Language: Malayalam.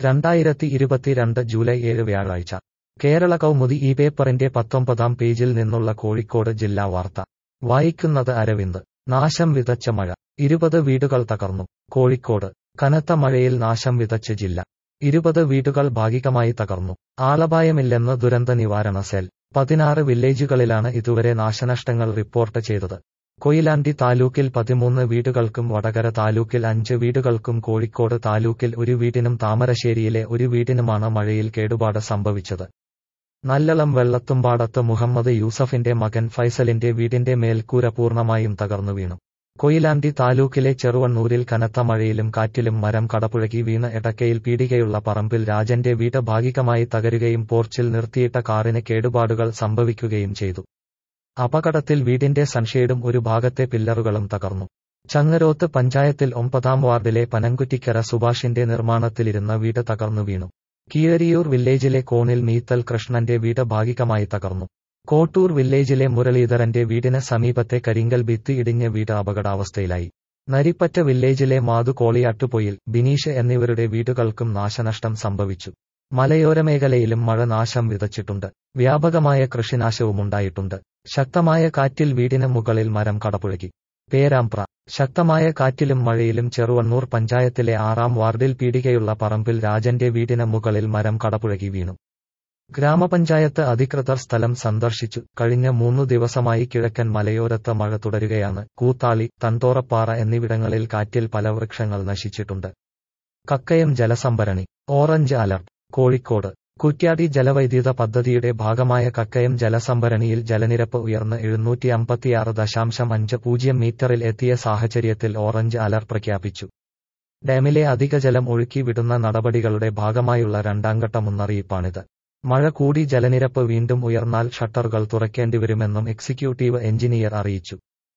രണ്ടായിരത്തി ഇരുപത്തിരണ്ട് ജൂലൈ ഏഴ് വ്യാഴാഴ്ച കേരള കൗമുദി ഈ പേപ്പറിന്റെ പത്തൊമ്പതാം പേജിൽ നിന്നുള്ള കോഴിക്കോട് ജില്ലാ വാർത്ത വായിക്കുന്നത് അരവിന്ദ് നാശം വിതച്ച മഴ ഇരുപത് വീടുകൾ തകർന്നു കോഴിക്കോട് കനത്ത മഴയിൽ നാശം വിതച്ച ജില്ല ഇരുപത് വീടുകൾ ഭാഗികമായി തകർന്നു ആളപായമില്ലെന്ന് ദുരന്ത നിവാരണ സെൽ പതിനാറ് വില്ലേജുകളിലാണ് ഇതുവരെ നാശനഷ്ടങ്ങൾ റിപ്പോർട്ട് ചെയ്തത് കൊയിലാണ്ടി താലൂക്കിൽ പതിമൂന്ന് വീടുകൾക്കും വടകര താലൂക്കിൽ അഞ്ച് വീടുകൾക്കും കോഴിക്കോട് താലൂക്കിൽ ഒരു വീടിനും താമരശ്ശേരിയിലെ ഒരു വീടിനുമാണ് മഴയിൽ കേടുപാട് സംഭവിച്ചത് നല്ലളം വെള്ളത്തുംപാടത്ത് മുഹമ്മദ് യൂസഫിന്റെ മകൻ ഫൈസലിന്റെ വീടിന്റെ മേൽക്കൂര പൂർണ്ണമായും തകർന്നു വീണു കൊയിലാണ്ടി താലൂക്കിലെ ചെറുവണ്ണൂരിൽ കനത്ത മഴയിലും കാറ്റിലും മരം കടപുഴകി വീണ് എടക്കയിൽ പീടികയുള്ള പറമ്പിൽ രാജന്റെ വീട് ഭാഗികമായി തകരുകയും പോർച്ചിൽ നിർത്തിയിട്ട കാറിന് കേടുപാടുകൾ സംഭവിക്കുകയും ചെയ്തു അപകടത്തിൽ വീടിന്റെ സൺഷെയ്ഡും ഒരു ഭാഗത്തെ പില്ലറുകളും തകർന്നു ചങ്ങരോത്ത് പഞ്ചായത്തിൽ ഒമ്പതാം വാർഡിലെ പനങ്കുറ്റിക്കര സുഭാഷിന്റെ നിർമ്മാണത്തിലിരുന്ന വീട് തകർന്നു വീണു കീഴരിയൂർ വില്ലേജിലെ കോണിൽ മീത്തൽ കൃഷ്ണന്റെ വീട് ഭാഗികമായി തകർന്നു കോട്ടൂർ വില്ലേജിലെ മുരളീധരന്റെ വീടിന് സമീപത്തെ കരിങ്കൽ ഭിത്തി ഇടിഞ്ഞ വീട് അപകടാവസ്ഥയിലായി നരിപ്പറ്റ വില്ലേജിലെ മാതു കോളിയാട്ടുപൊയിൽ ബിനീഷ് എന്നിവരുടെ വീടുകൾക്കും നാശനഷ്ടം സംഭവിച്ചു മലയോര മേഖലയിലും മഴ നാശം വിതച്ചിട്ടുണ്ട് വ്യാപകമായ കൃഷിനാശവുമുണ്ടായിട്ടുണ്ട് ശക്തമായ കാറ്റിൽ വീടിന് മുകളിൽ മരം കടപുഴകി പേരാമ്പ്ര ശക്തമായ കാറ്റിലും മഴയിലും ചെറുവണ്ണൂർ പഞ്ചായത്തിലെ ആറാം വാർഡിൽ പീടികയുള്ള പറമ്പിൽ രാജന്റെ വീടിന് മുകളിൽ മരം കടപുഴകി വീണു ഗ്രാമപഞ്ചായത്ത് അധികൃതർ സ്ഥലം സന്ദർശിച്ചു കഴിഞ്ഞ മൂന്നു ദിവസമായി കിഴക്കൻ മലയോരത്ത് മഴ തുടരുകയാണ് കൂത്താളി തന്തോറപ്പാറ എന്നിവിടങ്ങളിൽ കാറ്റിൽ പല വൃക്ഷങ്ങൾ നശിച്ചിട്ടുണ്ട് കക്കയം ജലസംഭരണി ഓറഞ്ച് അലർട്ട് കോഴിക്കോട് കുറ്റ്യാടി ജലവൈദ്യുത പദ്ധതിയുടെ ഭാഗമായ കക്കയം ജലസംഭരണിയിൽ ജലനിരപ്പ് ഉയർന്ന് എഴുന്നൂറ്റി അമ്പത്തിയാറ് ദശാംശം അഞ്ച് പൂജ്യം മീറ്ററിൽ എത്തിയ സാഹചര്യത്തിൽ ഓറഞ്ച് അലർട്ട് പ്രഖ്യാപിച്ചു ഡാമിലെ അധിക ജലം ഒഴുക്കി വിടുന്ന നടപടികളുടെ ഭാഗമായുള്ള രണ്ടാംഘട്ട മുന്നറിയിപ്പാണിത് മഴ കൂടി ജലനിരപ്പ് വീണ്ടും ഉയർന്നാൽ ഷട്ടറുകൾ തുറക്കേണ്ടിവരുമെന്നും എക്സിക്യൂട്ടീവ് എഞ്ചിനീയർ അറിയിച്ചു